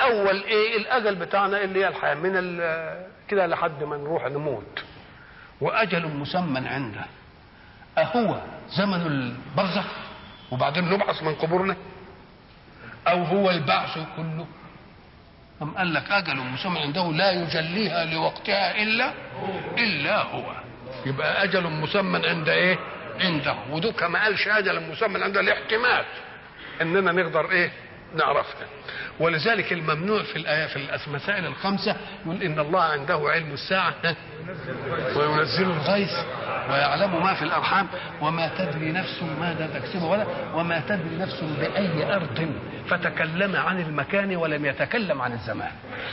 الاول ايه الاجل بتاعنا اللي هي الحياه من ال- كده لحد ما نروح نموت واجل مسمى عنده اهو زمن البرزخ وبعدين نبعث من قبورنا او هو البعث كله أم قال لك أجل مسمى عنده لا يجليها لوقتها إلا إلا هو يبقى أجل مسمى عند إيه؟ عنده ودوك ما قالش أجل مسمى عنده الاحتمال إننا نقدر إيه؟ نعرفها ولذلك الممنوع في الآية في المسائل الخمسة يقول إن الله عنده علم الساعة وينزل الغيث ويعلم ما في الأرحام وما تدري نفس ماذا تكسب ولا وما تدري نفس بأي أرض فتكلم عن المكان ولم يتكلم عن الزمان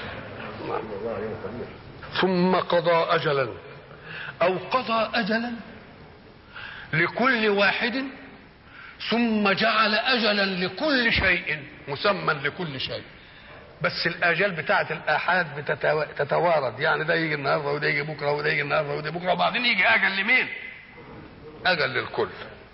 ثم قضى أجلا أو قضى أجلا لكل واحد ثم جعل أجلا لكل شيء مسمى لكل شيء بس الاجال بتاعت الاحاد بتتوا- تتوارد يعني ده يجي النهارده وده يجي بكره وده يجي النهارده وده بكره وبعدين يجي اجل لمين؟ اجل للكل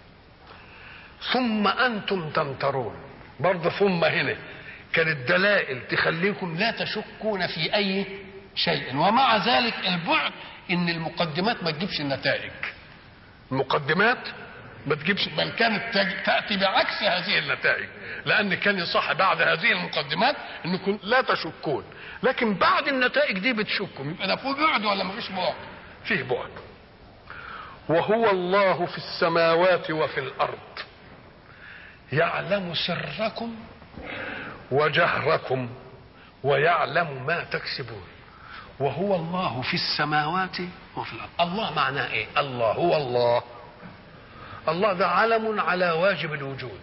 ثم انتم تمترون برضه ثم هنا كانت دلائل تخليكم لا تشكون في اي شيء ومع ذلك البعد ان المقدمات ما تجيبش النتائج المقدمات ما تجيبش بل كانت تج- تاتي بعكس هذه النتائج لان كان يصح بعد هذه المقدمات انكم لا تشكون لكن بعد النتائج دي بتشكوا يبقى ده في بعد ولا ما فيش بعد فيه بعد وهو الله في السماوات وفي الارض يعلم سركم وجهركم ويعلم ما تكسبون وهو الله في السماوات وفي الارض الله معناه ايه الله هو الله الله ده علم على واجب الوجود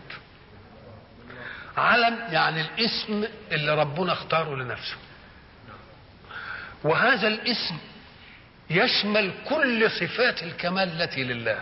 علم يعني الاسم اللي ربنا اختاره لنفسه وهذا الاسم يشمل كل صفات الكمال التي لله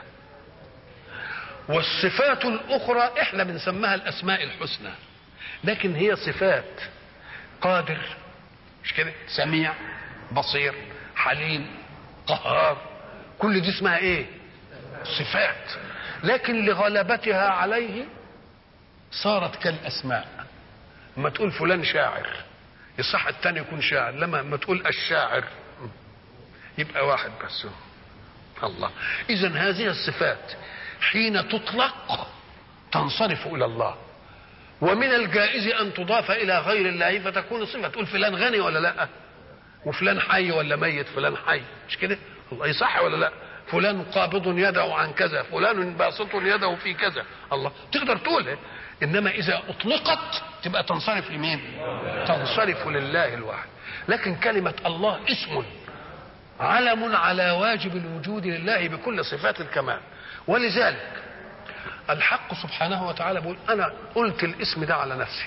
والصفات الاخرى احنا بنسميها الاسماء الحسنى لكن هي صفات قادر مش كده سميع بصير حليم قهار كل دي اسمها ايه صفات لكن لغلبتها عليه صارت كالاسماء ما تقول فلان شاعر يصح التاني يكون شاعر لما ما تقول الشاعر يبقى واحد بس الله اذا هذه الصفات حين تطلق تنصرف الى الله ومن الجائز ان تضاف الى غير الله فتكون صفه تقول فلان غني ولا لا وفلان حي ولا ميت فلان حي مش كده الله يصح ولا لا فلان قابض يده عن كذا فلان باسط يده في كذا الله تقدر تقول انما اذا اطلقت تبقى تنصرف لمين تنصرف لله الواحد لكن كلمه الله اسم علم على واجب الوجود لله بكل صفات الكمال ولذلك الحق سبحانه وتعالى بيقول انا قلت الاسم ده على نفسي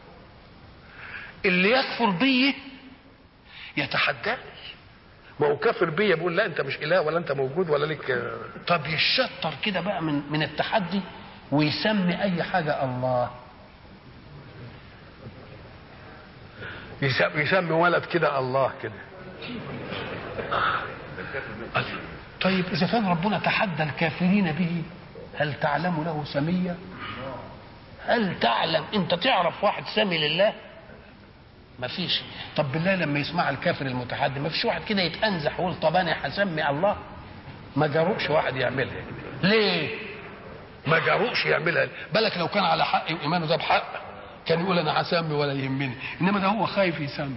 اللي يكفر بي يتحداني ما هو كافر بيا بيقول لا انت مش اله ولا انت موجود ولا لك طب يشطر كده بقى من من التحدي ويسمي اي حاجه الله يسمي, يسمي ولد كده الله كده طيب اذا كان ربنا تحدى الكافرين به هل تعلم له سميا هل تعلم انت تعرف واحد سمي لله ما فيش طب بالله لما يسمع الكافر المتحدي ما فيش واحد كده يتأنزح ويقول طب انا هسمي الله ما جرؤش واحد يعملها ليه ما جرؤش يعملها بالك لو كان على حق وايمانه ده بحق كان يقول انا هسمي ولا يهمني انما ده هو خايف يسمي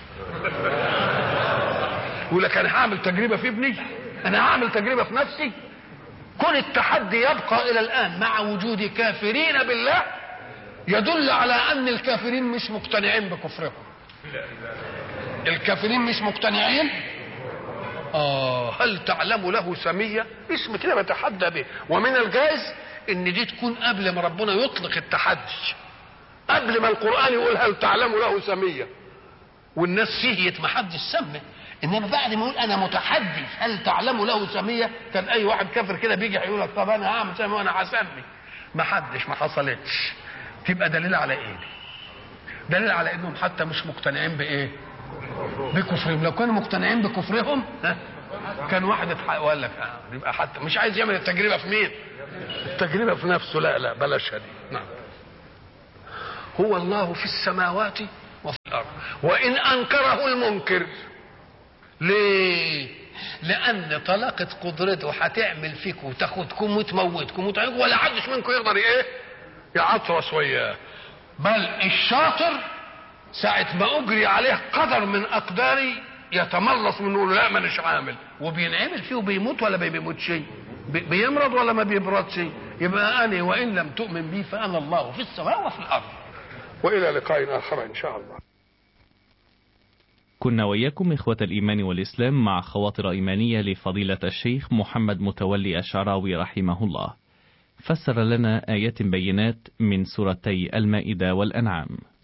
يقول لك انا هعمل تجربه في ابني انا هعمل تجربه في نفسي كون التحدي يبقى الى الان مع وجود كافرين بالله يدل على ان الكافرين مش مقتنعين بكفرهم الكافرين مش مقتنعين اه هل تعلم له سميه اسم كده بتحدى به ومن الجائز ان دي تكون قبل ما ربنا يطلق التحدي قبل ما القران يقول هل تعلم له سميه والناس سهيت ما حدش سمى انما بعد ما يقول انا متحدي هل تعلم له سميه كان اي واحد كافر كده بيجي يقول لك طب انا هعمل سمي وانا هسمي ما حدش ما حصلتش تبقى دليل على ايه دليل على انهم حتى مش مقتنعين بايه بكفرهم لو كانوا مقتنعين بكفرهم ها كان واحد اتحقق وقال لك آه يبقى حتى مش عايز يعمل التجربه في مين التجربه في نفسه لا لا بلاش دي نعم هو الله في السماوات وفي الأرض وإن أنكره المنكر ليه لأن طلاقة قدرته هتعمل فيكم وتاخدكم وتموتكم وتعيقوا ولا حدش منكم يقدر ايه يعطرس وياه بل الشاطر ساعة ما أجري عليه قدر من أقداري يتملص من يقول لا مانيش عامل وبينعمل فيه وبيموت ولا ما بيموتش بيمرض ولا ما بيبردش يبقى أنا وإن لم تؤمن بي فأنا الله في السماء وفي الأرض وإلى لقاء آخر إن شاء الله كنا وإياكم إخوة الإيمان والإسلام مع خواطر إيمانية لفضيلة الشيخ محمد متولي الشعراوي رحمه الله فسر لنا آيات بينات من سورتي المائدة والأنعام